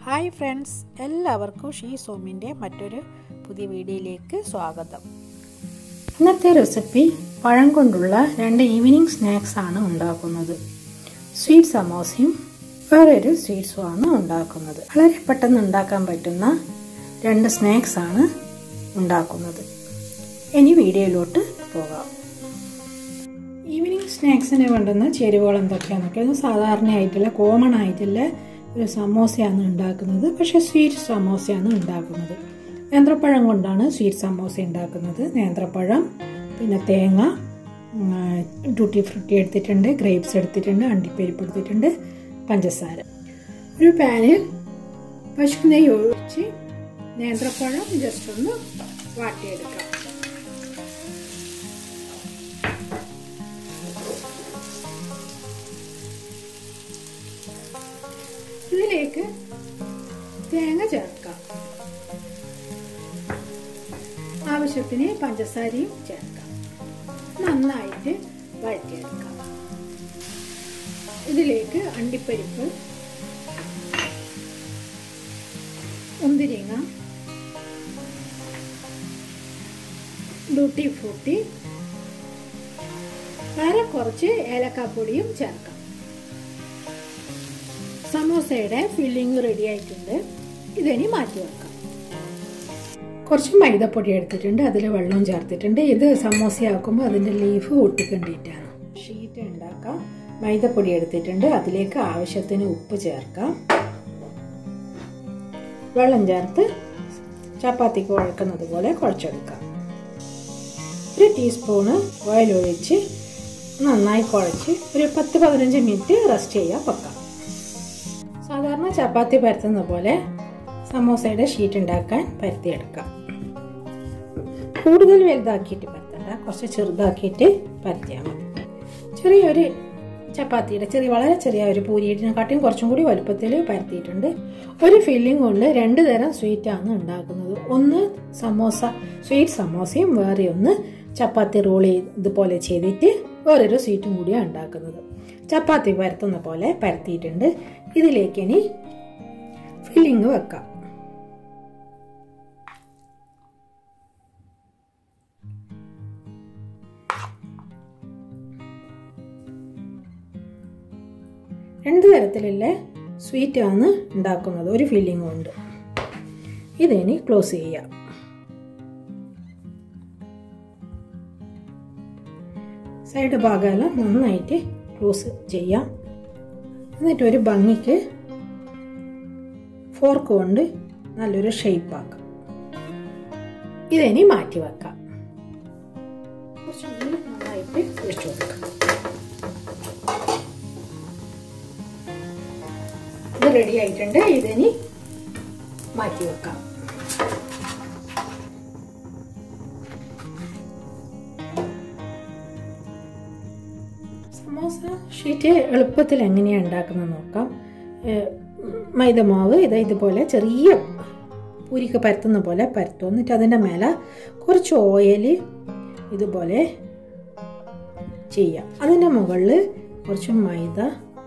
hi friends എല്ലാവർക്കും ഷീ സോമിൻ്റെ മറ്റൊരു പുതിയ വീഡിയോയിലേക്ക് സ്വാഗതം ഇന്നത്തെ റെസിപ്പി പഴം കൊണ്ടുള്ള രണ്ട് ഈവനിങ് സ്നാക്സ് ആണ് ഉണ്ടാക്കുന്നത് സ്വീറ്റ് സമോസയും വേറൊരു സ്വീറ്റ്സും ആണ് ഉണ്ടാക്കുന്നത് വളരെ പെട്ടെന്ന് ഉണ്ടാക്കാൻ പറ്റുന്ന രണ്ട് സ്നാക്സ് ആണ് ഉണ്ടാക്കുന്നത് ഇനി വീഡിയോയിലോട്ട് പോകാം ഈവനിങ് സ്നാക്സിന് വേണ്ടുന്ന ചേരുവകൾ എന്തൊക്കെയാണെന്നൊക്കെ ഇത് സാധാരണയായിട്ടുള്ള കോമൺ ആയിട്ടുള്ള ഒരു സമോസയാണ് ഉണ്ടാക്കുന്നത് പക്ഷേ സ്വീറ്റ് സമോസയാണ് ഉണ്ടാക്കുന്നത് നേന്ത്രപ്പഴം കൊണ്ടാണ് സ്വീറ്റ് സമോസ ഉണ്ടാക്കുന്നത് നേന്ത്രപ്പഴം പിന്നെ തേങ്ങ ടൂട്ടി ഫ്രൂട്ടി എടുത്തിട്ടുണ്ട് ഗ്രേപ്സ് എടുത്തിട്ടുണ്ട് അണ്ടിപ്പരിപ്പ് എടുത്തിട്ടുണ്ട് പഞ്ചസാര ഒരു പാനിൽ പശു നെയ്യ് ഒഴിച്ച് നേന്ത്രപ്പഴം ജസ്റ്റ് ഒന്ന് വാട്ടിയെടുക്കാം ഇതിലേക്ക് തേങ്ങ ചേർക്കാം ആവശ്യത്തിന് പഞ്ചസാരയും ചേർക്കാം നന്നായിട്ട് വഴറ്റിയെടുക്കാം ഇതിലേക്ക് അണ്ടിപ്പരിപ്പ് മുന്തിരിങ്ങ ഡ്യൂട്ടി ഫ്രൂട്ടി വേറെ കുറച്ച് ഏലക്കാപ്പൊടിയും ചേർക്കാം സമോസയുടെ ഫില്ലിങ് റെഡി ആയിട്ടുണ്ട് ഇതിനി മാറ്റി വെക്കാം കുറച്ച് മൈദപ്പൊടി എടുത്തിട്ടുണ്ട് അതിൽ വെള്ളവും ചേർത്തിട്ടുണ്ട് ഇത് സമോസയാക്കുമ്പോൾ അതിൻ്റെ ലീഫ് ഒട്ടിക്കണ്ടിട്ടാണ് ഷീറ്റ് ഉണ്ടാക്കാം മൈദപ്പൊടി എടുത്തിട്ടുണ്ട് അതിലേക്ക് ആവശ്യത്തിന് ഉപ്പ് ചേർക്കാം വെള്ളം ചേർത്ത് ചപ്പാത്തിക്ക് കുഴക്കുന്നത് പോലെ കുഴച്ചെടുക്കാം ഒരു ടീസ്പൂണ് ഓയിൽ ഒഴിച്ച് നന്നായി കുഴച്ച് ഒരു പത്ത് പതിനഞ്ച് മിനിറ്റ് റെസ്റ്റ് ചെയ്യാൻ വെക്കാം സാധാരണ ചപ്പാത്തി പരത്തുന്ന പോലെ സമോസയുടെ ഷീറ്റ് ഉണ്ടാക്കാൻ പരത്തിയെടുക്കാം കൂടുതൽ വലുതാക്കിയിട്ട് പരത്തണ്ട കുറച്ച് ചെറുതാക്കിയിട്ട് പരത്തിയാൽ മതി ചെറിയൊരു ചപ്പാത്തിയുടെ ചെറിയ വളരെ ചെറിയ ഒരു പൂരിയിട്ടിനെക്കാട്ടിയും കുറച്ചും കൂടി വലുപ്പത്തിൽ പരത്തിയിട്ടുണ്ട് ഒരു ഫില്ലിംഗ് കൊണ്ട് രണ്ട് തരം സ്വീറ്റാണ് ഉണ്ടാക്കുന്നത് ഒന്ന് സമോസ സ്വീറ്റ് സമോസയും വേറെ ഒന്ന് ചപ്പാത്തി റോൾ ഇതുപോലെ ചെയ്തിട്ട് വേറൊരു സ്വീറ്റും കൂടിയാണ് ഉണ്ടാക്കുന്നത് ചപ്പാത്തി പരത്തുന്ന പോലെ പരത്തിയിട്ടുണ്ട് ഇതിലേക്ക് ഇനി ഫില്ലിങ് വെക്കാം രണ്ട് തരത്തിലുള്ള സ്വീറ്റാണ് ഉണ്ടാക്കുന്നത് ഒരു ഫില്ലിംഗ് കൊണ്ട് ഇതിനി ക്ലോസ് ചെയ്യാം സൈഡ് ഭാഗമെല്ലാം നന്നായിട്ട് ക്ലോസ് ചെയ്യാം എന്നിട്ട് ഒരു ഭംഗിക്ക് ഫോർക്ക് കൊണ്ട് നല്ലൊരു ഷേപ്പ് ആക്കാം ഇതിനി മാറ്റി വെക്കാം കുറച്ചും കൂടി നന്നായിട്ട് ഒഴിച്ചു കൊടുക്കാം ഇത് റെഡി ആയിട്ടുണ്ട് ഇതിനി മാറ്റി വെക്കാം സമോസ ഷീറ്റ് എളുപ്പത്തിൽ എങ്ങനെയാണ് ഉണ്ടാക്കുന്നത് നോക്കാം മൈദമാവ് ഇതാ ഇതുപോലെ ചെറിയ പൂരിക്ക് പരത്തുന്ന പോലെ പരത്തും എന്നിട്ട് അതിൻ്റെ മേലെ കുറച്ച് ഓയിൽ ഇതുപോലെ ചെയ്യാം അതിൻ്റെ മുകളിൽ കുറച്ച് മൈദ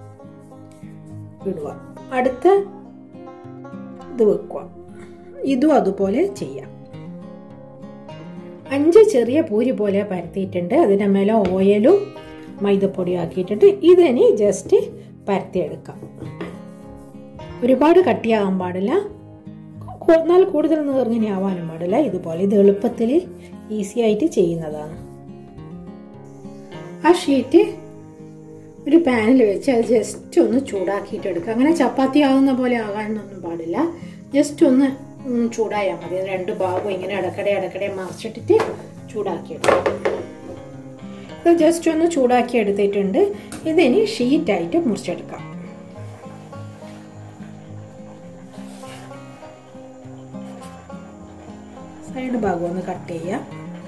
ഇടുക അടുത്ത ഇത് വെക്കുക ഇതും അതുപോലെ ചെയ്യാം അഞ്ച് ചെറിയ പൂരി പോലെ പരത്തിയിട്ടുണ്ട് അതിൻ്റെ മേലെ ഓയിലും മൈദപ്പൊടി ആക്കിയിട്ടുണ്ട് ഇതിനി ജസ്റ്റ് പരത്തിയെടുക്കാം ഒരുപാട് കട്ടിയാകാൻ പാടില്ല എന്നാൽ കൂടുതൽ നീർങ്ങനെ ആവാനും പാടില്ല ഇതുപോലെ ഇത് എളുപ്പത്തിൽ ഈസി ആയിട്ട് ചെയ്യുന്നതാണ് ആ ഷീറ്റ് ഒരു പാനിൽ വെച്ച് അത് ജസ്റ്റ് ഒന്ന് ചൂടാക്കിയിട്ട് എടുക്കുക അങ്ങനെ ചപ്പാത്തി ആകുന്ന പോലെ ആകാനൊന്നും പാടില്ല ജസ്റ്റ് ഒന്ന് ചൂടായാൽ മതി രണ്ട് ഭാഗവും ഇങ്ങനെ ഇടക്കടെ ഇടക്കടെ മറിച്ചിട്ടിട്ട് ചൂടാക്കിയെടുക്കാം ഇത് ജസ്റ്റ് ഒന്ന് ചൂടാക്കി എടുത്തിട്ടുണ്ട് ഇതിനി ഷീറ്റായിട്ട് മുറിച്ചെടുക്കാം സൈഡ് ഭാഗം ഒന്ന് കട്ട് ചെയ്യാം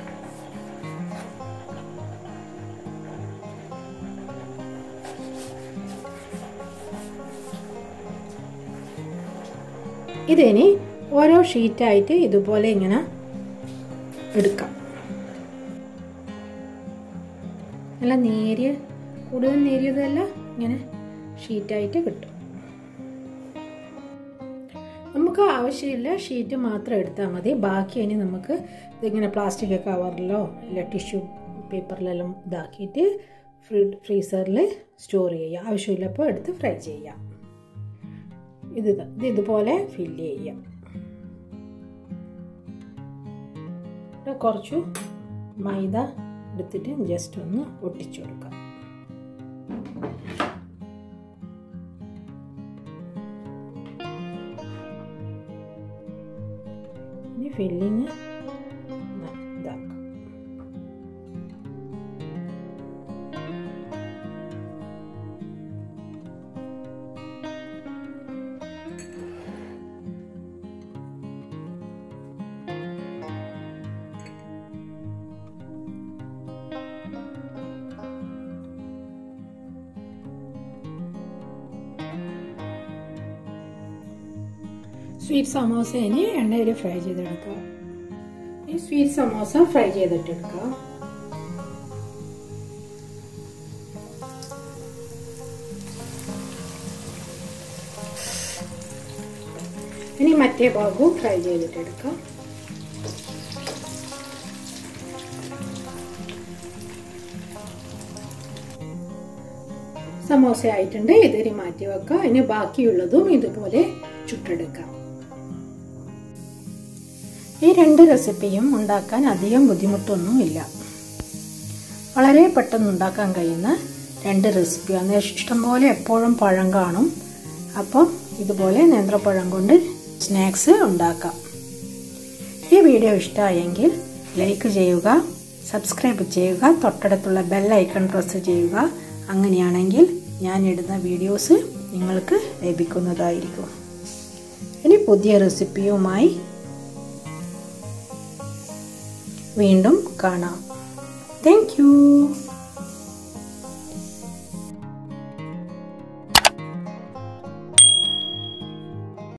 ഇതിനി ഓരോ ഷീറ്റായിട്ട് ഇതുപോലെ ഇങ്ങനെ എടുക്കാം നല്ല നേരിയ കൂടുതൽ നേരിയതല്ല ഇങ്ങനെ ഷീറ്റായിട്ട് കിട്ടും നമുക്ക് ആവശ്യമില്ല ഷീറ്റ് മാത്രം എടുത്താൽ മതി ബാക്കി ഇനി നമുക്ക് ഇതിങ്ങനെ പ്ലാസ്റ്റിക് കവറിലോ അല്ല ടിഷ്യൂ പേപ്പറിലെല്ലാം ഇതാക്കിയിട്ട് ഫ്രീ ഫ്രീസറിൽ സ്റ്റോർ ചെയ്യുക ആവശ്യമില്ലപ്പോൾ എടുത്ത് ഫ്രൈ ചെയ്യാം ഇത് ഇത് ഇതുപോലെ ഫില്ല് ചെയ്യാം കുറച്ചു മൈദ എടുത്തിട്ട് ജസ്റ്റ് ഒന്ന് ഒട്ടിച്ചു കൊടുക്കാം ഇനി ഫില്ലിങ് ഇതാക്കാം സ്വീറ്റ് സമോസ ഇനി എണ്ണയിൽ ഫ്രൈ ചെയ്തെടുക്കുക ഈ സ്വീറ്റ് സമോസ ഫ്രൈ ചെയ്തിട്ടെടുക്കുക ഇനി മറ്റേ ഭാഗവും ഫ്രൈ ചെയ്തിട്ടെടുക്കാം സമോസ ആയിട്ടുണ്ട് ഇതിരി മാറ്റി വെക്കാം ഇനി ബാക്കിയുള്ളതും ഇതുപോലെ ചുട്ടെടുക്കാം ഈ രണ്ട് റെസിപ്പിയും ഉണ്ടാക്കാൻ അധികം ബുദ്ധിമുട്ടൊന്നുമില്ല വളരെ പെട്ടെന്ന് ഉണ്ടാക്കാൻ കഴിയുന്ന രണ്ട് റെസിപ്പിയാണ് ഇഷ്ടംപോലെ എപ്പോഴും പഴം കാണും അപ്പം ഇതുപോലെ നേന്ത്രപ്പഴം കൊണ്ട് സ്നാക്സ് ഉണ്ടാക്കാം ഈ വീഡിയോ ഇഷ്ടമായെങ്കിൽ ലൈക്ക് ചെയ്യുക സബ്സ്ക്രൈബ് ചെയ്യുക തൊട്ടടുത്തുള്ള ബെൽ ഐക്കൺ പ്രസ് ചെയ്യുക അങ്ങനെയാണെങ്കിൽ ഞാൻ ഇടുന്ന വീഡിയോസ് നിങ്ങൾക്ക് ലഭിക്കുന്നതായിരിക്കും ഇനി പുതിയ റെസിപ്പിയുമായി വീണ്ടും കാണാം താങ്ക്